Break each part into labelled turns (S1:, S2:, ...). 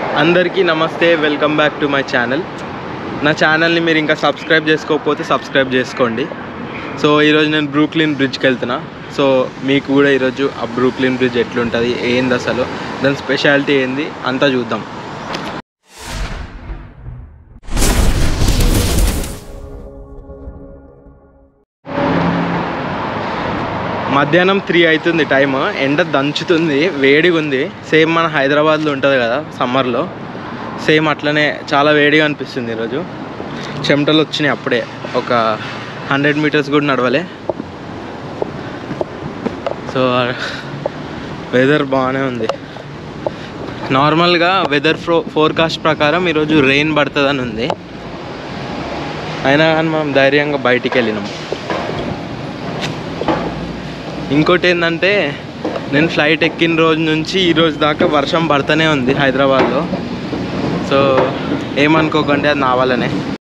S1: అందరికీ నమస్తే welcome back to my channel నా ఛానల్ని మీరు ఇంకా సబ్స్క్రైబ్ చేసుకోకపోతే సబ్స్క్రైబ్ చేసుకోండి సో ఈరోజు నేను బ్రూక్లిన్ బ్రిడ్జ్కి వెళ్తున్నా సో మీకు కూడా ఈరోజు ఆ బ్రూక్లిన్ బ్రిడ్జ్ ఎట్లుంటుంది ఏంది అసలు దాని స్పెషాలిటీ ఏంది అంతా చూద్దాం మధ్యాహ్నం త్రీ అవుతుంది టైం ఎండ దంచుతుంది వేడిగా ఉంది సేమ్ మన హైదరాబాద్లో ఉంటుంది కదా సమ్మర్లో సేమ్ అట్లనే చాలా వేడిగా అనిపిస్తుంది ఈరోజు చెమటలు వచ్చినాయి అప్పుడే ఒక హండ్రెడ్ మీటర్స్ కూడా నడవలే సో వెదర్ బాగానే ఉంది నార్మల్గా వెదర్ ఫో ఫోర్కాస్ట్ ప్రకారం ఈరోజు రెయిన్ పడుతుందని ఉంది అయినా కానీ మనం ధైర్యంగా బయటికి వెళ్ళినాం ఇంకోటి ఏంటంటే నేను ఫ్లైట్ ఎక్కిన రోజు నుంచి ఈ రోజు దాకా వర్షం పడుతూనే ఉంది హైదరాబాద్లో సో ఏమనుకోకండి అది నా వల్లనే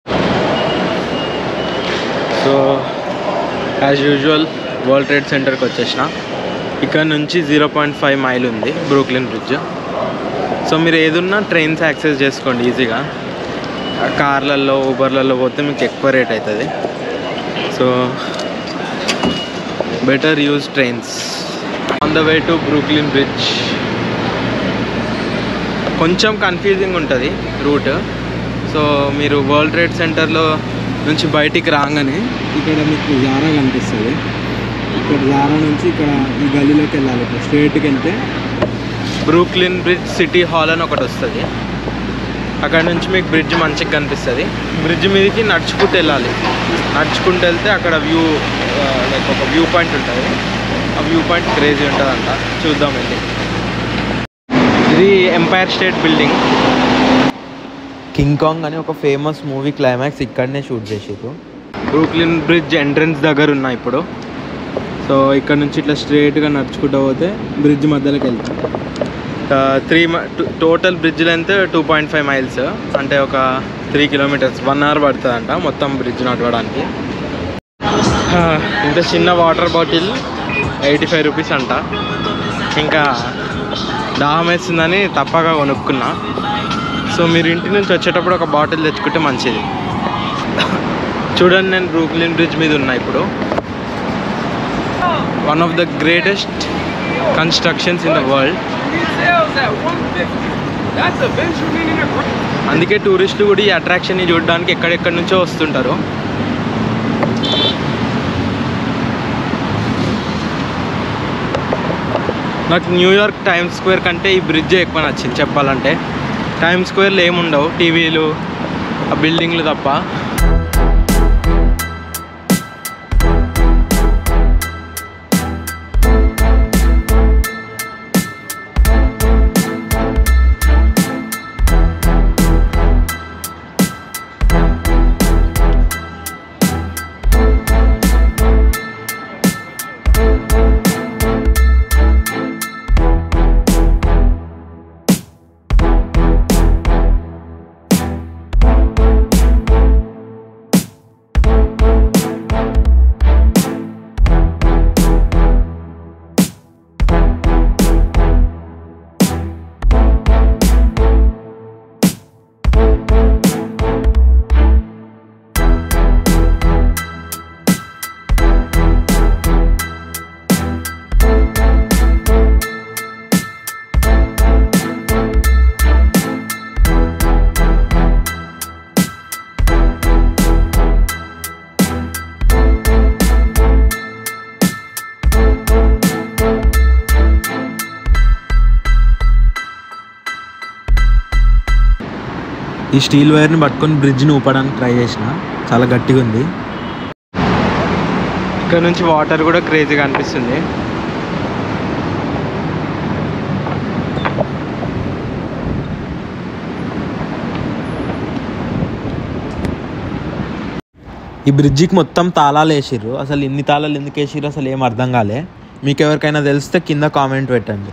S1: so as usual world trade సెంటర్కి వచ్చేసిన ఇక్కడ నుంచి జీరో పాయింట్ ఫైవ్ మైల్ ఉంది బ్రూక్లిన్ బ్రిడ్జ్ సో మీరు ఏదున్నా ట్రైన్స్ యాక్సెస్ చేసుకోండి ఈజీగా కార్లలో ఊబర్లలో పోతే మీకు ఎక్కువ రేట్ అవుతుంది so better use trains on the way to Brooklyn bridge కొంచెం కన్ఫ్యూజింగ్ ఉంటుంది రూట్ సో మీరు వరల్డ్ ట్రేడ్ సెంటర్లో నుంచి బయటికి రాగానే ఇక్కడ మీకు జారా కనిపిస్తుంది ఇక్కడ జారా నుంచి ఇక్కడ ఈ గల్లీలోకి వెళ్ళాలి ఇప్పుడు స్ట్రేట్కి వెళ్తే బ్రూక్లిన్ బ్రిడ్జ్ సిటీ హాల్ అని ఒకటి వస్తుంది అక్కడ నుంచి మీకు బ్రిడ్జ్ మంచిగా కనిపిస్తుంది బ్రిడ్జ్ మీదకి నడుచుకుంటూ వెళ్ళాలి నడుచుకుంటూ వెళ్తే అక్కడ వ్యూ లైక్ ఒక వ్యూ పాయింట్ ఉంటుంది ఆ వ్యూ పాయింట్ క్రేజీ ఉంటుందంట చూద్దాం వెళ్ళి ఇది Empire State building King Kong అని ఒక ఫేమస్ మూవీ క్లైమాక్స్ ఇక్కడనే షూట్ చేసారు బ్రూక్లిన్ బ్రిడ్జ్ ఎంట్రన్స్ దగ్గర ఉన్నా ఇప్పుడు సో ఇక్కడ నుంచి ఇట్లా స్ట్రైట్గా నడుచుకుంటూ పోతే బ్రిడ్జ్ మధ్యలోకి వెళ్తాం three total bridge length two point five miles అంటే ఒక త్రీ కిలోమీటర్స్ వన్ అవర్ పడుతుందంట మొత్తం బ్రిడ్జ్ నడవడానికి ఆ, ఇంత చిన్న water bottle eighty five rupees అంట ఇంకా దాహం వేస్తుందని తప్పగా కొనుక్కున్నా సో మీరు ఇంటి నుంచి వచ్చేటప్పుడు ఒక బాటిల్ తెచ్చుకుంటే మంచిది చూడండి నేను బ్రూక్లిన్ బ్రిడ్జ్ మీద ఉన్నా ఇప్పుడు one of the greatest constructions in the world
S2: Sales at 150. That's a Benjamin and a Grant.
S1: అందుకే టూరిస్టులు కూడా ఈ అట్రాక్షన్ని చూడడానికి ఎక్కడెక్కడి నుంచో వస్తుంటారు నాకు న్యూయార్క్ టైమ్స్ స్క్వేర్ కంటే ఈ బ్రిడ్జ్ ఎక్కువ నచ్చింది చెప్పాలంటే టైమ్స్ స్క్వేర్లో ఏముండవు టీవీలు ఆ బిల్డింగ్లు తప్ప ఈ స్టీల్ వైర్ని పట్టుకొని బ్రిడ్జ్ని ఊపడానికి ట్రై చేసిన చాలా గట్టిగా ఉంది ఇక్కడ నుంచి వాటర్ కూడా క్రేజీగా అనిపిస్తుంది ఈ బ్రిడ్జికి మొత్తం తాళాలు వేసిర్రు అసలు ఇన్ని తాళాలు ఎందుకు వేసిర్రు అసలు ఏం అర్థం కాలే మీకు ఎవరికైనా తెలిస్తే కింద కామెంట్ పెట్టండి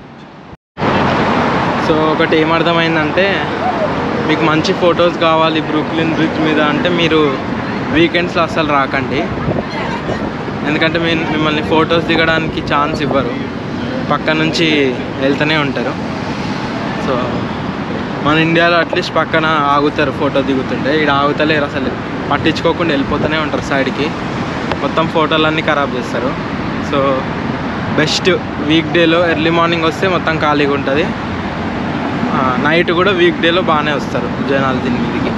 S1: సో ఒకటి ఏమర్థమైందంటే మీకు మంచి ఫొటోస్ కావాలి బ్రూక్లిన్ బ్రిడ్జ్ మీద అంటే మీరు వీకెండ్స్లో అస్సలు రాకండి ఎందుకంటే మీ మిమ్మల్ని ఫొటోస్ దిగడానికి ఛాన్స్ ఇవ్వరు పక్క నుంచి వెళ్తూనే ఉంటారు సో మన ఇండియాలో అట్లీస్ట్ పక్కన ఆగుతారు ఫోటో దిగుతుంటే ఇక్కడ ఆగుతలేరు అసలు పట్టించుకోకుండా వెళ్ళిపోతూనే ఉంటారు సైడ్కి మొత్తం ఫోటోలన్నీ ఖరాబ్ చేస్తారు సో బెస్ట్ వీక్ డేలో ఎర్లీ మార్నింగ్ వస్తే మొత్తం ఖాళీగా ఉంటుంది నైట్ కూడా వీక్ డేలో బాగానే వస్తారు జనాలు దీని మీదకి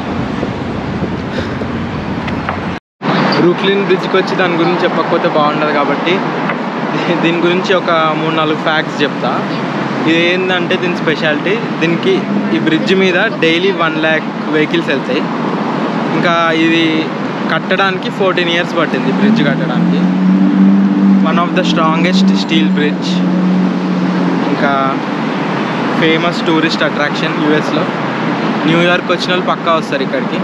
S1: బ్రూక్లిన్ బ్రిడ్జ్కి వచ్చి దాని గురించి చెప్పకపోతే బాగుండదు కాబట్టి దీని గురించి ఒక మూడు నాలుగు ఫ్యాక్ట్స్ చెప్తా ఇది ఏంటంటే దీని స్పెషాలిటీ దీనికి ఈ బ్రిడ్జ్ మీద డైలీ వన్ ల్యాక్ వెహికల్స్ వెళ్తాయి ఇంకా ఇది కట్టడానికి ఫోర్టీన్ ఇయర్స్ పట్టింది బ్రిడ్జ్ కట్టడానికి one of the strongest steel bridge ఇంకా ఫేమస్ టూరిస్ట్ అట్రాక్షన్ యూఎస్లో న్యూయార్క్ వచ్చిన వాళ్ళు పక్కా వస్తారు ఇక్కడికి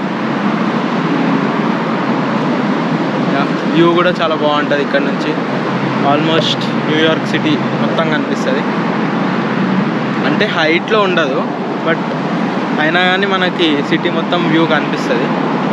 S1: వ్యూ కూడా చాలా బాగుంటుంది ఇక్కడ నుంచి ఆల్మోస్ట్ న్యూయార్క్ సిటీ మొత్తం కనిపిస్తుంది అంటే హైట్లో ఉండదు బట్ అయినా కానీ మనకి సిటీ మొత్తం వ్యూ కనిపిస్తుంది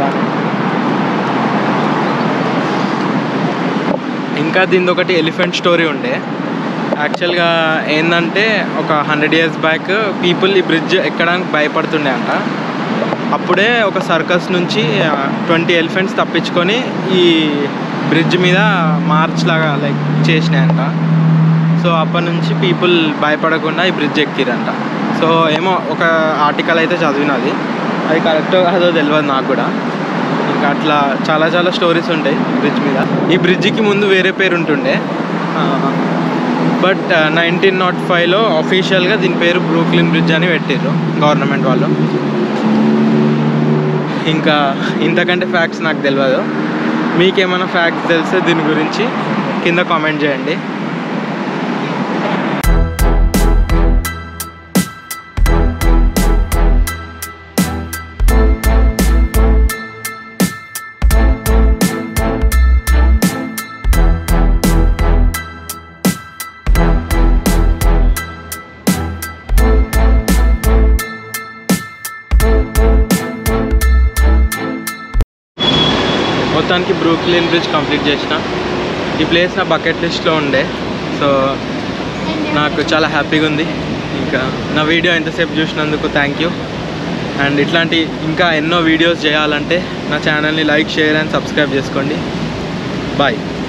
S1: ఇంకా దీనిది ఒకటి ఎలిఫెంట్ స్టోరీ ఉండే యాక్చువల్గా ఏంటంటే ఒక హండ్రెడ్ ఇయర్స్ బ్యాక్ పీపుల్ ఈ బ్రిడ్జ్ ఎక్కడానికి భయపడుతుండే అంట అప్పుడే ఒక సర్కస్ నుంచి ట్వంటీ ఎలిఫెంట్స్ తప్పించుకొని ఈ బ్రిడ్జ్ మీద మార్చ్ లాగా లైక్ చేసినాయంట సో అప్పటి నుంచి పీపుల్ భయపడకుండా ఈ బ్రిడ్జ్ ఎక్కిరంట సో ఏమో ఒక ఆర్టికల్ అయితే చదివినది అది కరెక్టో కాదో తెలియదు నాకు కూడా ఇంకా అట్లా చాలా చాలా స్టోరీస్ ఉంటాయి బ్రిడ్జ్ మీద ఈ బ్రిడ్జికి ముందు వేరే పేరు ఉంటుండే బట్ నైన్టీన్ నాట్ ఫైవ్లో అఫీషియల్గా దీని పేరు బ్రూక్లిన్ బ్రిడ్జ్ అని పెట్టారు గవర్నమెంట్ వాళ్ళు ఇంకా ఇంతకంటే ఫ్యాక్ట్స్ నాకు తెలియదు మీకేమైనా ఫ్యాక్ట్స్ తెలిస్తే దీని గురించి కింద కామెంట్ చేయండి మొత్తానికి బ్రూక్లిన్ బ్రిడ్జ్ కంప్లీట్ చేసిన ఈ ప్లేస్ నా బకెట్ లిస్ట్లో ఉండే సో నాకు చాలా హ్యాపీగా ఉంది ఇంకా నా వీడియో ఎంతసేపు చూసినందుకు థ్యాంక్ యూ అండ్ ఇట్లాంటి ఇంకా ఎన్నో వీడియోస్ చేయాలంటే నా ఛానల్ని లైక్ షేర్ అండ్ సబ్స్క్రైబ్ చేసుకోండి బాయ్